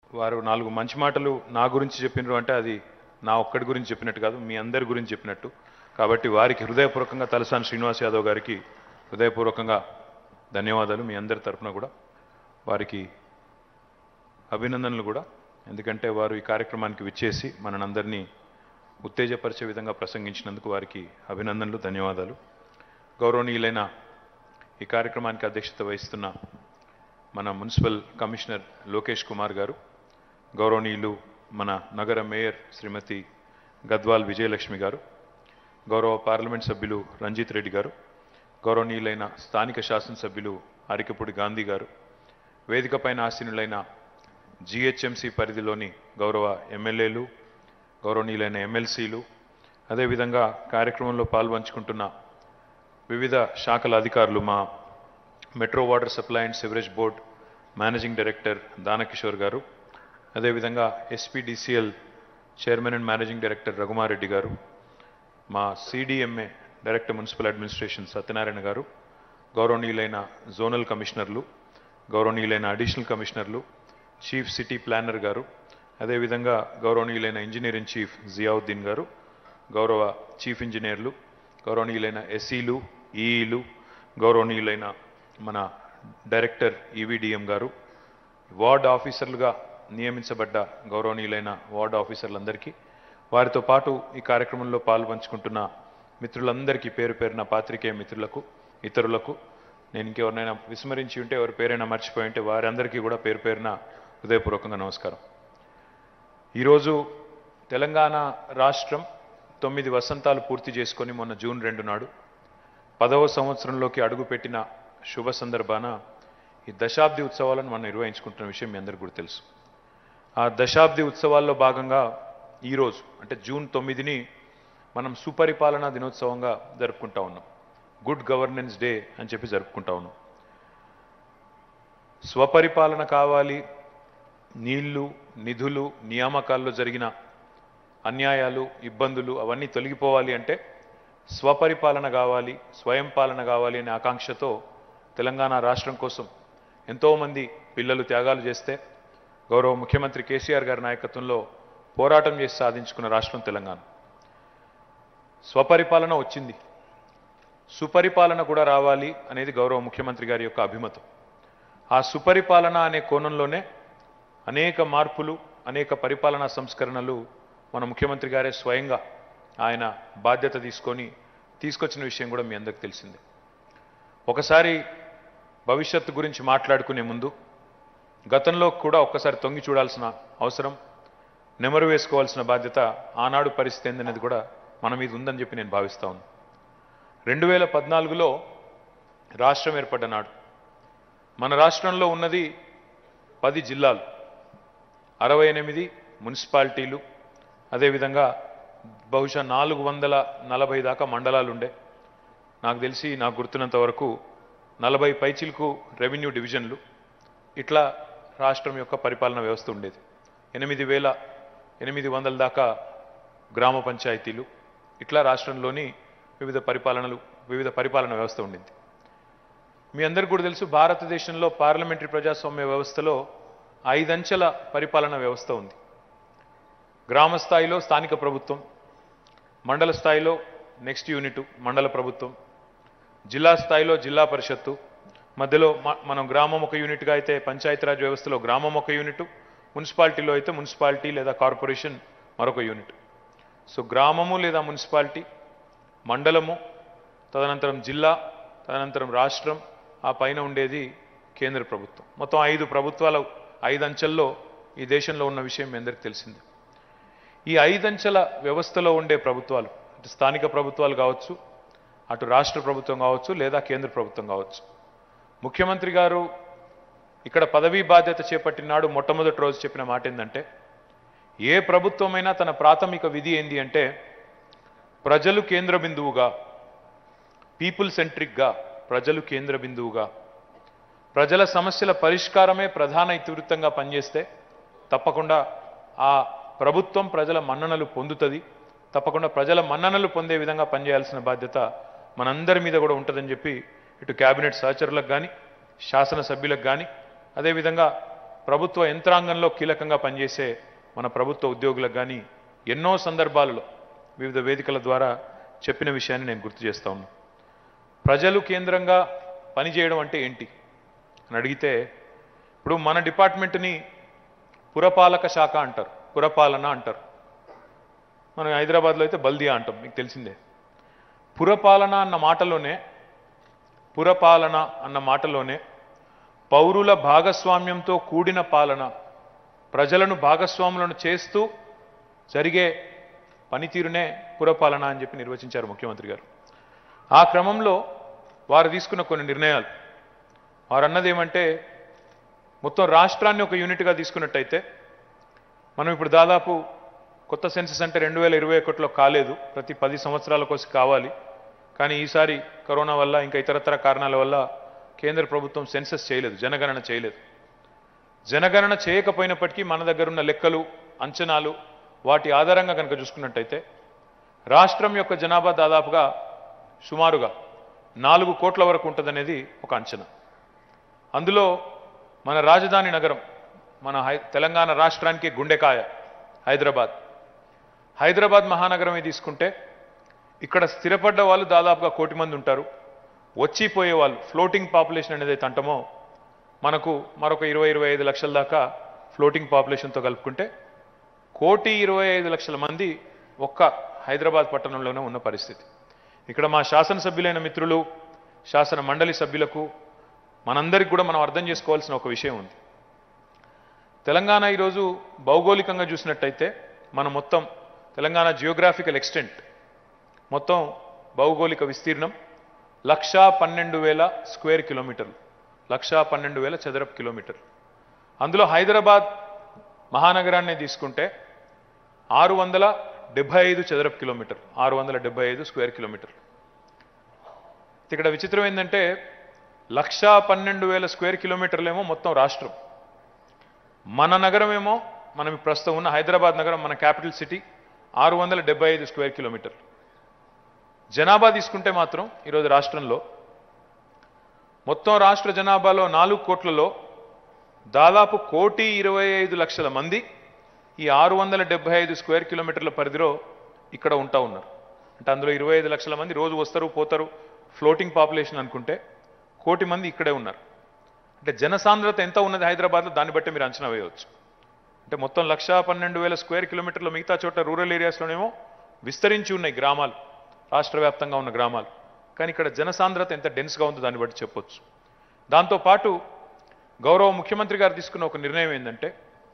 వారు నాలుగు మంచి మాటలు నా గురించి చెప్పినారు అంటే అది నా ఒక్కడి గురించి చెప్పినట్టు కాదు మీ అందరి గురించి చెప్పినట్టు కాబట్టి వారికి హృదయపూర్వకంగా తలసాని శ్రీనివాస్ యాదవ్ గారికి హృదయపూర్వకంగా ధన్యవాదాలు మీ అందరి తరఫున కూడా వారికి అభినందనలు కూడా ఎందుకంటే వారు ఈ కార్యక్రమానికి విచ్చేసి మనందరినీ ఉత్తేజపరిచే విధంగా ప్రసంగించినందుకు వారికి అభినందనలు ధన్యవాదాలు గౌరవనీయులైన ఈ కార్యక్రమానికి అధ్యక్షత వహిస్తున్న మన మున్సిపల్ కమిషనర్ లోకేష్ కుమార్ గారు గౌరవనీయులు మన నగర మేయర్ శ్రీమతి గద్వాల్ విజయలక్ష్మి గారు గౌరవ పార్లమెంట్ సభ్యులు రంజిత్ రెడ్డి గారు గౌరవనీయులైన స్థానిక శాసనసభ్యులు అరికపూడి గాంధీ గారు వేదికపైన ఆసీనులైన జిహెచ్ఎంసి పరిధిలోని గౌరవ ఎమ్మెల్యేలు గౌరవనీయులైన ఎమ్మెల్సీలు అదేవిధంగా కార్యక్రమంలో పాల్పంచుకుంటున్న వివిధ శాఖల అధికారులు మా metro water supply and sewerage board managing director Danakishore గారు అదేవిధంగా SPDCL chairman and managing director Raghumareddy గారు మా CDMA director municipal administration Satyanarayana గారు గౌరవనీయులైన జోనల్ కమిషనర్లు గౌరవనీయులైన అడిషనల్ కమిషనర్లు చీఫ్ సిటీ ప్లానర్ గారు అదేవిధంగా గౌరవనీయులైన ఇంజనీరింగ్ చీఫ్ జియావుద్దీన్ గారు గౌరవ చీఫ్ ఇంజనీర్లు గౌరవనీయులైన ఎస్ఈలు ఈఈలు గౌరవనీయులైన మన డైరెక్టర్ ఈవీడిఎం గారు వార్డ్ ఆఫీసర్లుగా నియమించబడ్డ గౌరవనీయులైన వార్డ్ ఆఫీసర్లందరికీ వారితో పాటు ఈ కార్యక్రమంలో పాల్పంచుకుంటున్న మిత్రులందరికీ పేరు పేరున పాత్రికేయ మిత్రులకు ఇతరులకు నేను ఇంకెవరినైనా విస్మరించి ఉంటే ఎవరి పేరైనా మర్చిపోయి ఉంటే వారందరికీ కూడా పేరు పేరున హృదయపూర్వకంగా నమస్కారం ఈరోజు తెలంగాణ రాష్ట్రం తొమ్మిది వసంతాలు పూర్తి చేసుకొని మొన్న జూన్ రెండు నాడు పదవ సంవత్సరంలోకి అడుగుపెట్టిన శుభ సందర్భాన ఈ దశాబ్ది ఉత్సవాలను మనం నిర్వహించుకుంటున్న విషయం మీ అందరికీ కూడా తెలుసు ఆ దశాబ్ది ఉత్సవాల్లో భాగంగా ఈరోజు అంటే జూన్ తొమ్మిదిని మనం సుపరిపాలనా దినోత్సవంగా జరుపుకుంటా ఉన్నాం గుడ్ గవర్నెన్స్ డే అని చెప్పి జరుపుకుంటా ఉన్నాం స్వపరిపాలన కావాలి నీళ్లు నిధులు నియామకాల్లో జరిగిన అన్యాయాలు ఇబ్బందులు అవన్నీ తొలగిపోవాలి అంటే స్వపరిపాలన కావాలి స్వయం పాలన కావాలి అనే ఆకాంక్షతో తెలంగాణ రాష్ట్రం కోసం ఎంతోమంది పిల్లలు త్యాగాలు చేస్తే గౌరవ ముఖ్యమంత్రి కేసీఆర్ గారి నాయకత్వంలో పోరాటం చేసి సాధించుకున్న రాష్ట్రం తెలంగాణ స్వపరిపాలన వచ్చింది సుపరిపాలన కూడా రావాలి అనేది గౌరవ ముఖ్యమంత్రి గారి యొక్క అభిమతం ఆ సుపరిపాలన అనే కోణంలోనే అనేక మార్పులు అనేక పరిపాలనా సంస్కరణలు మన ముఖ్యమంత్రి గారే స్వయంగా ఆయన బాధ్యత తీసుకొని తీసుకొచ్చిన విషయం కూడా మీ అందరికి తెలిసిందే ఒకసారి భవిష్యత్తు గురించి మాట్లాడుకునే ముందు గతంలో కూడా ఒక్కసారి తొంగి చూడాల్సిన అవసరం నెమరు వేసుకోవాల్సిన బాధ్యత ఆనాడు పరిస్థితి ఏందనేది కూడా మన మీద ఉందని చెప్పి నేను భావిస్తా ఉన్నాను రెండు వేల పద్నాలుగులో రాష్ట్రం ఏర్పడ్డ నాడు మన రాష్ట్రంలో ఉన్నది పది జిల్లాలు అరవై ఎనిమిది మున్సిపాలిటీలు అదేవిధంగా బహుశా నాలుగు వందల నలభై దాకా మండలాలు ఉండే నాకు తెలిసి నాకు గుర్తున్నంత వరకు నలభై పైచిలకు రెవెన్యూ డివిజన్లు ఇట్లా రాష్ట్రం యొక్క పరిపాలన వ్యవస్థ ఉండేది ఎనిమిది వేల ఎనిమిది వందల దాకా గ్రామ పంచాయతీలు ఇట్లా రాష్ట్రంలోని వివిధ పరిపాలనలు వివిధ పరిపాలన వ్యవస్థ ఉండింది మీ అందరికీ కూడా తెలుసు భారతదేశంలో పార్లమెంటరీ ప్రజాస్వామ్య వ్యవస్థలో ఐదంచెల పరిపాలన వ్యవస్థ ఉంది గ్రామ స్థాయిలో స్థానిక ప్రభుత్వం మండల స్థాయిలో నెక్స్ట్ యూనిట్ మండల ప్రభుత్వం జిల్లా స్థాయిలో జిల్లా పరిషత్తు మధ్యలో మ- మనం గ్రామం ఒక యూనిట్గా అయితే పంచాయతీరాజ్ వ్యవస్థలో గ్రామం ఒక యూనిట్ మున్సిపాలిటీలో అయితే మున్సిపాలిటీ లేదా కార్పొరేషన్ మరొక యూనిట్ సో గ్రామము లేదా మున్సిపాలిటీ మండలము తదనంతరం జిల్లా తదనంతరం రాష్ట్రం ఆ పైన ఉండేది కేంద్ర ప్రభుత్వం మొత్తం ఐదు ప్రభుత్వాల ఐదు అంచెల్లో ఈ దేశంలో ఉన్న విషయం మీ అందరికీ తెలిసిందే ఈ ఐదంచెల వ్యవస్థలో ఉండే ప్రభుత్వాలు అటు స్థానిక ప్రభుత్వాలు కావచ్చు అటు రాష్ట్ర ప్రభుత్వం కావచ్చు లేదా కేంద్ర ప్రభుత్వం కావచ్చు ముఖ్యమంత్రి గారు ఇక్కడ పదవీ బాధ్యత చేపట్టినాడు మొట్టమొదటి రోజు చెప్పిన మాట ఏంటంటే ఏ ప్రభుత్వమైనా తన ప్రాథమిక విధి ఏంది అంటే ప్రజలు కేంద్ర బిందువుగా పీపుల్ సెంట్రిక్గా ప్రజలు కేంద్ర బిందువుగా ప్రజల సమస్యల పరిష్కారమే ప్రధాన ఇతివృత్తంగా పనిచేస్తే తప్పకుండా ఆ ప్రభుత్వం ప్రజల మన్ననలు పొందుతుంది తప్పకుండా ప్రజల మన్ననలు పొందే విధంగా పనిచేయాల్సిన బాధ్యత మనందరి మీద కూడా ఉంటుందని చెప్పి ఇటు కేబినెట్ సహచరులకు కానీ శాసనసభ్యులకు కానీ అదేవిధంగా ప్రభుత్వ యంత్రాంగంలో కీలకంగా పనిచేసే మన ప్రభుత్వ ఉద్యోగులకు కానీ ఎన్నో సందర్భాలలో వివిధ వేదికల ద్వారా చెప్పిన విషయాన్ని నేను గుర్తు చేస్తా ఉన్నా ప్రజలు కేంద్రంగా పనిచేయడం అంటే ఏంటి అని అడిగితే ఇప్పుడు మన డిపార్ట్మెంట్ని పురపాలక శాఖ అంటారు పురపాలన అంటారు మనం హైదరాబాద్లో అయితే బల్దియా అంటాం మీకు తెలిసిందే పురపాలన అన్న మాటలోనే పురపాలన అన్న మాటలోనే పౌరుల భాగస్వామ్యంతో కూడిన పాలన ప్రజలను భాగస్వాములను చేస్తూ జరిగే పనితీరునే పురపాలన అని చెప్పి నిర్వచించారు ముఖ్యమంత్రి గారు ఆ క్రమంలో వారు తీసుకున్న కొన్ని నిర్ణయాలు వారు అన్నది ఏమంటే మొత్తం రాష్ట్రాన్ని ఒక యూనిట్గా తీసుకున్నట్టయితే మనం ఇప్పుడు దాదాపు కొత్త సెన్సస్ అంటే రెండు వేల ఇరవై ఒకటిలో కాలేదు ప్రతి పది సంవత్సరాల కోసం కావాలి కానీ ఈసారి కరోనా వల్ల ఇంకా ఇతరతర కారణాల వల్ల కేంద్ర ప్రభుత్వం సెన్సస్ చేయలేదు జనగణన చేయలేదు జనగణన చేయకపోయినప్పటికీ మన దగ్గర ఉన్న లెక్కలు అంచనాలు వాటి ఆధారంగా కనుక చూసుకున్నట్టయితే రాష్ట్రం యొక్క జనాభా దాదాపుగా సుమారుగా నాలుగు కోట్ల వరకు ఉంటుందనేది ఒక అంచనా అందులో మన రాజధాని నగరం మన హై తెలంగాణ రాష్ట్రానికి గుండెకాయ హైదరాబాద్ హైదరాబాద్ మహానగరమే తీసుకుంటే ఇక్కడ స్థిరపడ్డ వాళ్ళు దాదాపుగా కోటి మంది ఉంటారు వచ్చిపోయే వాళ్ళు ఫ్లోటింగ్ పాపులేషన్ అనేది అయితే అంటామో మనకు మరొక ఇరవై ఇరవై ఐదు లక్షల దాకా ఫ్లోటింగ్ పాపులేషన్తో కలుపుకుంటే కోటి ఇరవై ఐదు లక్షల మంది ఒక్క హైదరాబాద్ పట్టణంలోనే ఉన్న పరిస్థితి ఇక్కడ మా శాసనసభ్యులైన మిత్రులు శాసన మండలి సభ్యులకు మనందరికి కూడా మనం అర్థం చేసుకోవాల్సిన ఒక విషయం ఉంది తెలంగాణ ఈరోజు భౌగోళికంగా చూసినట్టయితే మనం మొత్తం తెలంగాణ జియోగ్రాఫికల్ ఎక్స్టెంట్ మొత్తం భౌగోళిక విస్తీర్ణం లక్షా పన్నెండు వేల స్క్వేర్ కిలోమీటర్లు లక్షా పన్నెండు వేల చదరపు కిలోమీటర్లు అందులో హైదరాబాద్ మహానగరాన్ని తీసుకుంటే ఆరు వందల డెబ్బై ఐదు చదరపు కిలోమీటర్ ఆరు వందల డెబ్బై ఐదు స్క్వేర్ కిలోమీటర్లు ఇక్కడ విచిత్రం ఏంటంటే లక్షా పన్నెండు వేల స్క్వేర్ కిలోమీటర్లేమో మొత్తం రాష్ట్రం మన నగరమేమో మనం ఇప్పుడు ప్రస్తుతం ఉన్న హైదరాబాద్ నగరం మన క్యాపిటల్ సిటీ ఆరు వందల డెబ్బై ఐదు స్క్వేర్ కిలోమీటర్లు జనాభా తీసుకుంటే మాత్రం ఈరోజు రాష్ట్రంలో మొత్తం రాష్ట్ర జనాభాలో నాలుగు కోట్లలో దాదాపు కోటి ఇరవై ఐదు లక్షల మంది ఈ ఆరు వందల డెబ్బై ఐదు స్క్వేర్ కిలోమీటర్ల పరిధిలో ఇక్కడ ఉంటా ఉన్నారు అంటే అందులో ఇరవై ఐదు లక్షల మంది రోజు వస్తారు పోతారు ఫ్లోటింగ్ పాపులేషన్ అనుకుంటే కోటి మంది ఇక్కడే ఉన్నారు అంటే జనసాంద్రత ఎంత ఉన్నది హైదరాబాద్లో దాన్ని బట్టి మీరు అంచనా వేయవచ్చు అంటే మొత్తం లక్షా పన్నెండు వేల స్క్వేర్ కిలోమీటర్ల మిగతా చోట రూరల్ ఏరియాస్లోనేమో విస్తరించి ఉన్నాయి గ్రామాలు రాష్ట్ర వ్యాప్తంగా ఉన్న గ్రామాలు కానీ ఇక్కడ జనసాంద్రత ఎంత డెన్స్గా ఉందో దాన్ని బట్టి చెప్పొచ్చు దాంతోపాటు గౌరవ ముఖ్యమంత్రి గారు తీసుకున్న ఒక నిర్ణయం ఏంటంటే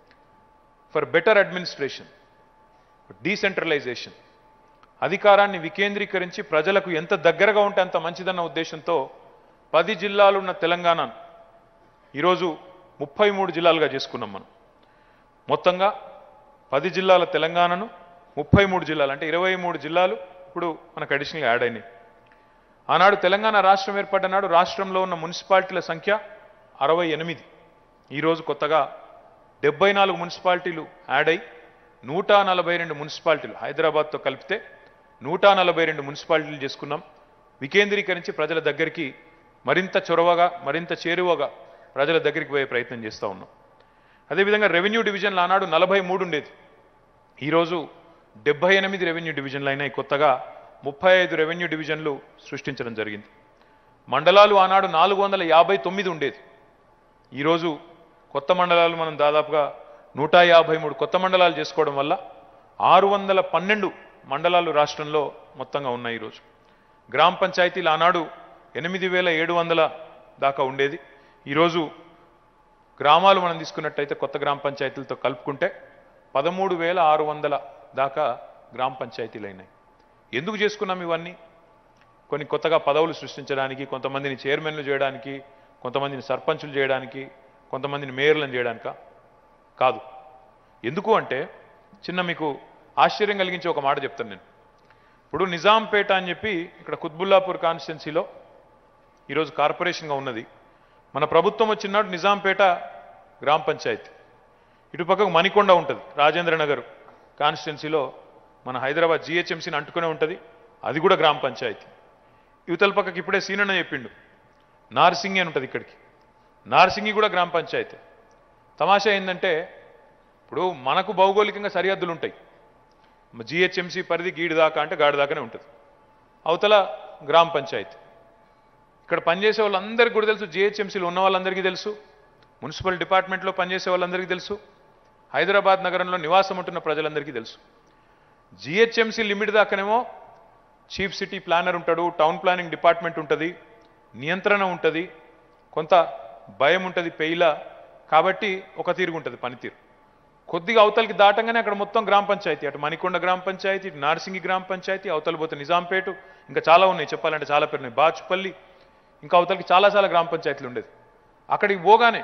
ఫర్ బెటర్ అడ్మినిస్ట్రేషన్ డీసెంట్రలైజేషన్ అధికారాన్ని వికేంద్రీకరించి ప్రజలకు ఎంత దగ్గరగా ఉంటే అంత మంచిదన్న ఉద్దేశంతో పది జిల్లాలు ఉన్న తెలంగాణను ఈరోజు ముప్పై మూడు జిల్లాలుగా చేసుకున్నాం మనం మొత్తంగా పది జిల్లాల తెలంగాణను ముప్పై మూడు జిల్లాలు అంటే ఇరవై మూడు జిల్లాలు ఇప్పుడు మనకు అడిషనల్ యాడ్ అయినాయి ఆనాడు తెలంగాణ రాష్ట్రం ఏర్పడ్డ నాడు రాష్ట్రంలో ఉన్న మున్సిపాలిటీల సంఖ్య అరవై ఎనిమిది ఈరోజు కొత్తగా డెబ్బై నాలుగు మున్సిపాలిటీలు యాడ్ అయి నూట నలభై రెండు మున్సిపాలిటీలు హైదరాబాద్తో కలిపితే నూట నలభై రెండు మున్సిపాలిటీలు చేసుకున్నాం వికేంద్రీకరించి ప్రజల దగ్గరికి మరింత చొరవగా మరింత చేరువగా ప్రజల దగ్గరికి పోయే ప్రయత్నం చేస్తూ ఉన్నాం అదేవిధంగా రెవెన్యూ డివిజన్లు ఆనాడు నలభై మూడు ఉండేది ఈరోజు డెబ్బై ఎనిమిది రెవెన్యూ డివిజన్లు అయినాయి కొత్తగా ముప్పై ఐదు రెవెన్యూ డివిజన్లు సృష్టించడం జరిగింది మండలాలు ఆనాడు నాలుగు వందల యాభై తొమ్మిది ఉండేది ఈరోజు కొత్త మండలాలు మనం దాదాపుగా నూట యాభై మూడు కొత్త మండలాలు చేసుకోవడం వల్ల ఆరు వందల పన్నెండు మండలాలు రాష్ట్రంలో మొత్తంగా ఉన్నాయి ఈరోజు గ్రామ పంచాయతీలు ఆనాడు ఎనిమిది వేల ఏడు వందల దాకా ఉండేది ఈరోజు గ్రామాలు మనం తీసుకున్నట్టయితే కొత్త గ్రామ పంచాయతీలతో కలుపుకుంటే పదమూడు వేల ఆరు వందల దాకా గ్రామ పంచాయతీలు అయినాయి ఎందుకు చేసుకున్నాం ఇవన్నీ కొన్ని కొత్తగా పదవులు సృష్టించడానికి కొంతమందిని చైర్మన్లు చేయడానికి కొంతమందిని సర్పంచులు చేయడానికి కొంతమందిని మేయర్లను చేయడానిక కాదు ఎందుకు అంటే చిన్న మీకు ఆశ్చర్యం కలిగించే ఒక మాట చెప్తాను నేను ఇప్పుడు నిజాంపేట అని చెప్పి ఇక్కడ కుత్బుల్లాపూర్ కాన్స్టిట్యున్సీలో ఈరోజు కార్పొరేషన్గా ఉన్నది మన ప్రభుత్వం వచ్చినాడు నిజాంపేట గ్రామ పంచాయతీ ఇటుపక్కకు మణికొండ ఉంటుంది రాజేంద్ర నగర్ కాన్స్టిట్యున్సీలో మన హైదరాబాద్ జిహెచ్ఎంసీని అంటుకునే ఉంటుంది అది కూడా గ్రామ పంచాయతీ యువతల పక్కకి ఇప్పుడే సీనన్న చెప్పిండు నార్సింగి అని ఉంటుంది ఇక్కడికి నార్సింగి కూడా గ్రామ పంచాయతీ తమాషా ఏంటంటే ఇప్పుడు మనకు భౌగోళికంగా సరిహద్దులు ఉంటాయి జిహెచ్ఎంసీ పరిధి గీడు దాకా అంటే గాడి దాకానే ఉంటుంది అవతల గ్రామ పంచాయతీ ఇక్కడ పనిచేసే వాళ్ళందరికీ కూడా తెలుసు జిహెచ్ఎంసీలో ఉన్న వాళ్ళందరికీ తెలుసు మున్సిపల్ డిపార్ట్మెంట్లో పనిచేసే వాళ్ళందరికీ తెలుసు హైదరాబాద్ నగరంలో నివాసం ఉంటున్న ప్రజలందరికీ తెలుసు జిహెచ్ఎంసీ లిమిట్ దాకానేమో చీఫ్ సిటీ ప్లానర్ ఉంటాడు టౌన్ ప్లానింగ్ డిపార్ట్మెంట్ ఉంటుంది నియంత్రణ ఉంటుంది కొంత భయం ఉంటుంది పెయిల కాబట్టి ఒక తీరుగు ఉంటుంది పనితీరు కొద్దిగా అవతలకి దాటంగానే అక్కడ మొత్తం గ్రామ పంచాయతీ అటు మణికొండ గ్రామ పంచాయతీ ఇటు నార్సింగి గ్రామ పంచాయతీ అవతల పోతే నిజాంపేట ఇంకా చాలా ఉన్నాయి చెప్పాలంటే చాలా పేరు ఉన్నాయి బాచుపల్లి ఇంకా అవతలకి చాలా చాలా గ్రామ పంచాయతీలు ఉండేది అక్కడికి పోగానే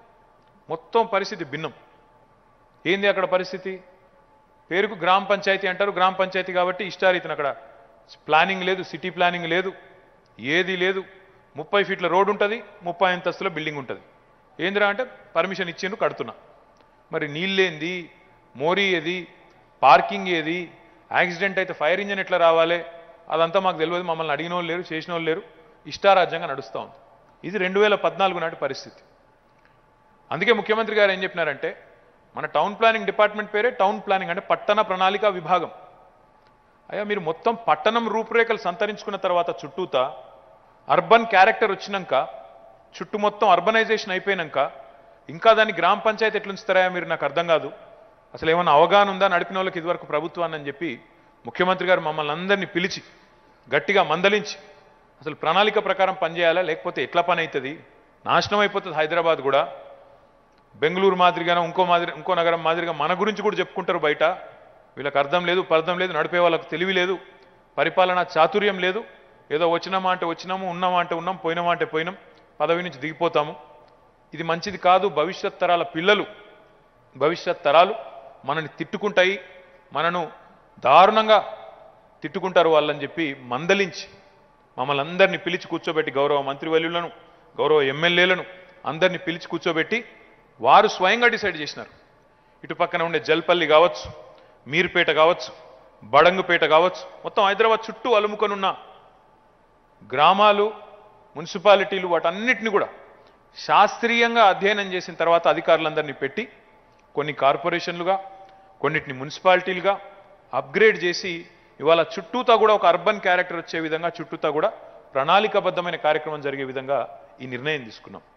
మొత్తం పరిస్థితి భిన్నం ఏంది అక్కడ పరిస్థితి పేరుకు గ్రామ పంచాయతీ అంటారు గ్రామ పంచాయతీ కాబట్టి ఇష్టారీతిని అక్కడ ప్లానింగ్ లేదు సిటీ ప్లానింగ్ లేదు ఏది లేదు ముప్పై ఫీట్ల రోడ్ ఉంటుంది ముప్పై అంతస్తుల బిల్డింగ్ ఉంటుంది ఏందిరా అంటే పర్మిషన్ ఇచ్చిండ్రు కడుతున్నా మరి నీళ్ళేంది మోరీ ఏది పార్కింగ్ ఏది యాక్సిడెంట్ అయితే ఫైర్ ఇంజన్ ఎట్లా రావాలి అదంతా మాకు తెలియదు మమ్మల్ని అడిగిన వాళ్ళు లేరు చేసిన వాళ్ళు లేరు ఇష్టారాజ్యంగా నడుస్తూ ఉంది ఇది రెండు వేల పద్నాలుగు నాటి పరిస్థితి అందుకే ముఖ్యమంత్రి గారు ఏం చెప్పినారంటే మన టౌన్ ప్లానింగ్ డిపార్ట్మెంట్ పేరే టౌన్ ప్లానింగ్ అంటే పట్టణ ప్రణాళిక విభాగం అయ్యా మీరు మొత్తం పట్టణం రూపురేఖలు సంతరించుకున్న తర్వాత చుట్టూతా అర్బన్ క్యారెక్టర్ వచ్చినాక చుట్టూ మొత్తం అర్బనైజేషన్ అయిపోయినాక ఇంకా దాన్ని గ్రామ పంచాయతీ ఎట్లా ఉంచుతారా మీరు నాకు అర్థం కాదు అసలు ఏమన్నా అవగాహన ఉందా నడిపిన వాళ్ళకి ఇదివరకు ప్రభుత్వాన్ని అని చెప్పి ముఖ్యమంత్రి గారు మమ్మల్ని అందరినీ పిలిచి గట్టిగా మందలించి అసలు ప్రణాళిక ప్రకారం పనిచేయాలా లేకపోతే ఎట్లా పని అవుతుంది నాశనం అయిపోతుంది హైదరాబాద్ కూడా బెంగళూరు మాదిరిగానో ఇంకో మాదిరి ఇంకో నగరం మాదిరిగా మన గురించి కూడా చెప్పుకుంటారు బయట వీళ్ళకి అర్థం లేదు పర్థం లేదు నడిపే వాళ్ళకి తెలివి లేదు పరిపాలన చాతుర్యం లేదు ఏదో వచ్చినామా అంటే వచ్చినాము ఉన్నామా అంటే ఉన్నాం పోయినామా అంటే పోయినాం పదవి నుంచి దిగిపోతాము ఇది మంచిది కాదు భవిష్యత్ తరాల పిల్లలు భవిష్యత్ తరాలు మనని తిట్టుకుంటాయి మనను దారుణంగా తిట్టుకుంటారు వాళ్ళని చెప్పి మందలించి మమ్మల్ని అందరినీ పిలిచి కూర్చోబెట్టి గౌరవ మంత్రివర్యులను గౌరవ ఎమ్మెల్యేలను అందరినీ పిలిచి కూర్చోబెట్టి వారు స్వయంగా డిసైడ్ చేసినారు ఇటు పక్కన ఉండే జల్పల్లి కావచ్చు మీర్పేట కావచ్చు బడంగుపేట కావచ్చు మొత్తం హైదరాబాద్ చుట్టూ అలుముకొనున్న గ్రామాలు మున్సిపాలిటీలు వాటన్నిటిని కూడా శాస్త్రీయంగా అధ్యయనం చేసిన తర్వాత అధికారులందరినీ పెట్టి కొన్ని కార్పొరేషన్లుగా కొన్నిటిని మున్సిపాలిటీలుగా అప్గ్రేడ్ చేసి ఇవాళ చుట్టూతా కూడా ఒక అర్బన్ క్యారెక్టర్ వచ్చే విధంగా చుట్టూతా కూడా ప్రణాళికాబద్ధమైన కార్యక్రమం జరిగే విధంగా ఈ నిర్ణయం తీసుకున్నాం